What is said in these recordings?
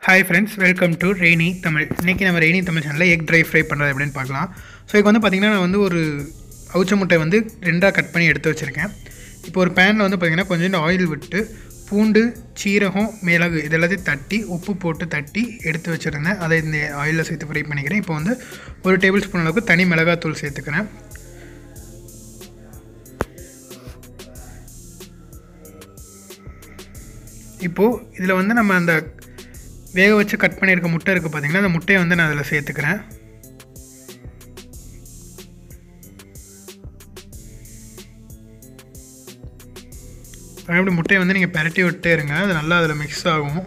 hi friends welcome to rainy Tamil இன்றைக்கி நம்ம rainy Tamil சேனலில் எக் ட்ரை ஃப்ரை பண்ணுறது எப்படின்னு பார்க்கலாம் ஸோ இதுக்கு வந்து பார்த்திங்கன்னா நான் வந்து ஒரு அவுச்ச முட்டை வந்து ரெண்டாக கட் பண்ணி எடுத்து வச்சுருக்கேன் இப்போ ஒரு பேனில் வந்து பார்த்திங்கன்னா கொஞ்சோண்டு ஆயில் விட்டு பூண்டு சீரகம் மிளகு இது எல்லாத்தையும் தட்டி உப்பு போட்டு தட்டி எடுத்து வச்சுருந்தேன் அதை இந்த ஆயிலில் சேர்த்து ஃப்ரை பண்ணிக்கிறேன் இப்போ வந்து ஒரு டேபிள் ஸ்பூன் அளவுக்கு தனி மிளகாத்தூள் சேர்த்துக்கிறேன் இப்போது இதில் வந்து நம்ம அந்த வேக வச்சு கட் பண்ணியிருக்க முட்டை இருக்குது பார்த்தீங்கன்னா அந்த முட்டையை வந்து நான் அதில் சேர்த்துக்கிறேன் அப்படி முட்டையை வந்து நீங்கள் பெரட்டி விட்டே இருங்க அது நல்லா அதில் மிக்ஸ் ஆகும்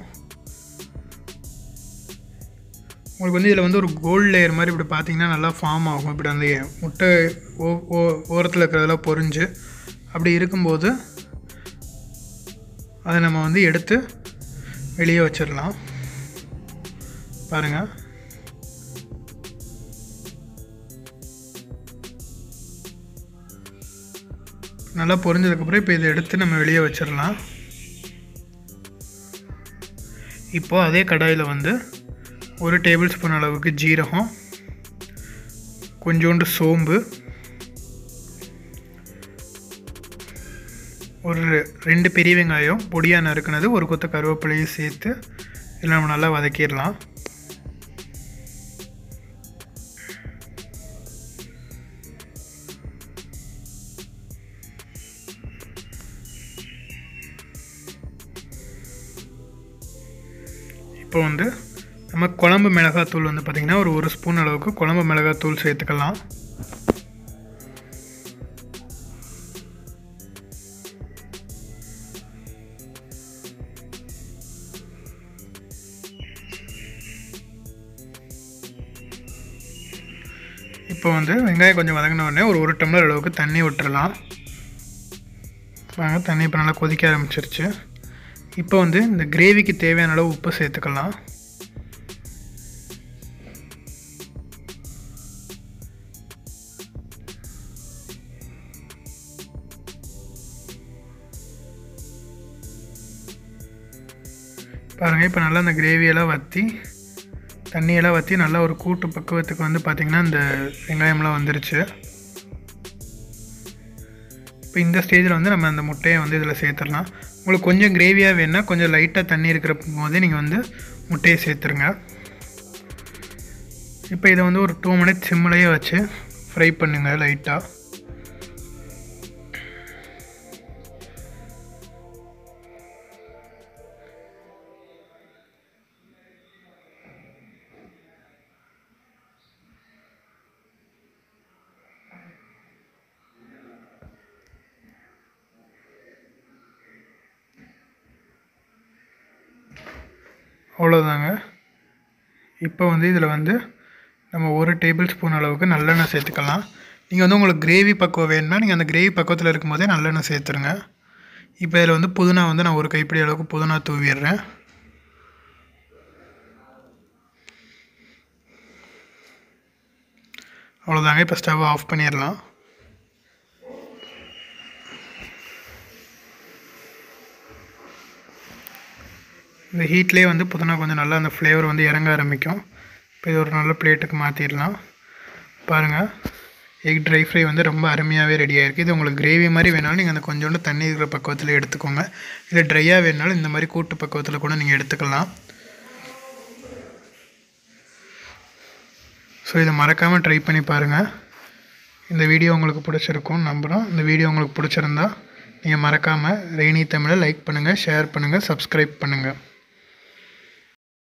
உங்களுக்கு வந்து இதில் வந்து ஒரு கோல்டு லேயர் மாதிரி இப்படி பார்த்தீங்கன்னா நல்லா ஃபார்ம் ஆகும் இப்படி அந்த முட்டை ஓ ஓ ஓரத்தில் இருக்கிறதெல்லாம் பொறிஞ்சு அப்படி இருக்கும்போது அதை நம்ம வந்து எடுத்து வெளியே வச்சிடலாம் பாருங்கள் நல்லா பொரிஞ்சதுக்கப்புறம் இப்போ இதை எடுத்து நம்ம வெளியே வச்சிடலாம் இப்போது அதே கடாயில் வந்து ஒரு டேபிள் ஸ்பூன் அளவுக்கு ஜீரகம் கொஞ்சோண்டு சோம்பு ஒரு ரெண்டு பெரிய வெங்காயம் பொடியாக நறுக்குனது ஒரு கொத்த கருவேப்பிலையும் சேர்த்து இதில் நம்ம நல்லா வதக்கிடலாம் இப்போ வந்து நம்ம குழம்பு மிளகாத்தூள் வந்து பார்த்திங்கன்னா ஒரு ஒரு ஸ்பூன் அளவுக்கு குழம்பு மிளகாத்தூள் சேர்த்துக்கலாம் இப்போ வந்து வெங்காயம் கொஞ்சம் வதங்கின உடனே ஒரு ஒரு டம்ளர் அளவுக்கு தண்ணி விட்டுறலாம் வாங்க தண்ணி இப்போ நல்லா கொதிக்க ஆரம்பிச்சிருச்சு இப்போ வந்து இந்த கிரேவிக்கு தேவையான அளவு உப்பு சேர்த்துக்கலாம் பாருங்கள் இப்போ நல்லா அந்த கிரேவியெல்லாம் வற்றி தண்ணியெல்லாம் வற்றி நல்லா ஒரு கூட்டு பக்குவத்துக்கு வந்து பார்த்திங்கன்னா இந்த வெங்காயம்லாம் வந்துருச்சு இப்போ இந்த ஸ்டேஜில் வந்து நம்ம அந்த முட்டையை வந்து இதில் சேர்த்துடலாம் உங்களுக்கு கொஞ்சம் கிரேவியாக வேணுன்னா கொஞ்சம் லைட்டாக தண்ணி இருக்கிற போதே நீங்கள் வந்து முட்டையை சேர்த்துருங்க இப்போ இதை வந்து ஒரு டூ மினிட்ஸ் சிம்மிலேயே வச்சு ஃப்ரை பண்ணுங்கள் லைட்டாக அவ்வளோதாங்க இப்போ வந்து இதில் வந்து நம்ம ஒரு டேபிள் ஸ்பூன் அளவுக்கு நல்லெண்ணெய் சேர்த்துக்கலாம் நீங்கள் வந்து உங்களுக்கு கிரேவி பக்குவம் வேணும்னா நீங்கள் அந்த கிரேவி பக்கத்தில் இருக்கும்போதே நல்லெண்ணெய் சேர்த்துருங்க இப்போ இதில் வந்து புதினா வந்து நான் ஒரு கைப்பிடி அளவுக்கு புதினா தூவிடுறேன் அவ்வளோதாங்க இப்போ ஸ்டவ் ஆஃப் பண்ணிடலாம் இந்த ஹீட்லேயே வந்து புதினா கொஞ்சம் நல்லா அந்த ஃப்ளேவர் வந்து இறங்க ஆரம்பிக்கும் இப்போ இது ஒரு நல்ல பிளேட்டுக்கு மாற்றிடலாம் பாருங்கள் எக் ட்ரை ஃப்ரை வந்து ரொம்ப அருமையாகவே ரெடி ஆகிருக்கு இது உங்களுக்கு கிரேவி மாதிரி வேணாலும் நீங்கள் அந்த கொஞ்சோண்டு தண்ணி இருக்கிற பக்குவத்தில் எடுத்துக்கோங்க இல்லை ட்ரையாக வேணாலும் இந்த மாதிரி கூட்டு பக்குவத்தில் கூட நீங்கள் எடுத்துக்கலாம் ஸோ இதை மறக்காமல் ட்ரை பண்ணி பாருங்கள் இந்த வீடியோ உங்களுக்கு பிடிச்சிருக்கும் நம்புகிறோம் இந்த வீடியோ உங்களுக்கு பிடிச்சிருந்தா நீங்கள் மறக்காமல் ரெய்னி தமிழை லைக் பண்ணுங்கள் ஷேர் பண்ணுங்கள் சப்ஸ்கிரைப் பண்ணுங்கள்